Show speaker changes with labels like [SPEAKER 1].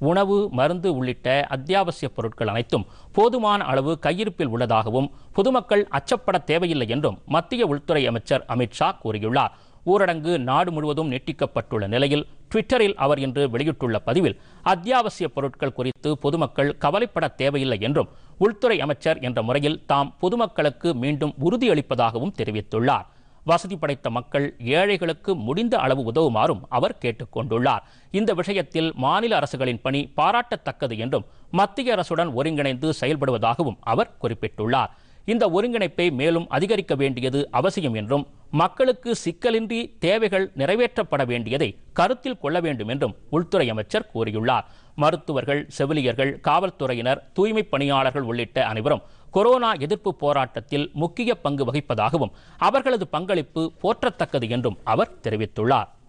[SPEAKER 1] உணவு மருந்து உள்ளிட்ட அத்தியாவசிய பொருட்கள் அனைத்தும் போதுமான அளவு கையிருப்பில் உள்ளதாகவும் பொதுமக்கள் அச்சப்பட தேவையில்லை என்றும் மத்திய உள்துறை அமைச்சர் அமித்ஷா கூறியுள்ளார் ஊரடங்கு நாடு முழுவதும் நீட்டிக்கப்பட்டுள்ள நிலையில் ட்விட்டரில் அவர் இன்று வெளியிட்டுள்ள பதிவில் அத்தியாவசிய பொருட்கள் குறித்து பொதுமக்கள் கவலைப்பட தேவையில்லை என்றும் உள்துறை அமைச்சர் என்ற முறையில் தாம் பொதுமக்களுக்கு மீண்டும் உறுதியளிப்பதாகவும் தெரிவித்துள்ளார் வசதி படைத்த மக்கள் ஏழைகளுக்கு முடிந்த அளவு உதவுமாறும் அவர் கேட்டுக்கொண்டுள்ளார் இந்த விஷயத்தில் மாநில அரசுகளின் பணி பாராட்டத்தக்கது என்றும் மத்திய அரசுடன் ஒருங்கிணைந்து செயல்படுவதாகவும் அவர் குறிப்பிட்டுள்ளார் இந்த ஒருங்கிணைப்பை மேலும் அதிகரிக்க வேண்டியது அவசியம் என்றும் மக்களுக்கு சிக்கலின்றி தேவைகள் நிறைவேற்றப்பட வேண்டியதை கருத்தில் கொள்ள வேண்டும் என்றும் உள்துறை அமைச்சர் கூறியுள்ளார் மருத்துவர்கள் செவிலியர்கள் காவல்துறையினர் தூய்மைப் பணியாளர்கள் உள்ளிட்ட அனைவரும் கொரோனா எதிர்ப்பு போராட்டத்தில் முக்கிய பங்கு வகிப்பதாகவும் அவர்களது பங்களிப்பு போற்றத்தக்கது என்றும் அவர் தெரிவித்துள்ளார்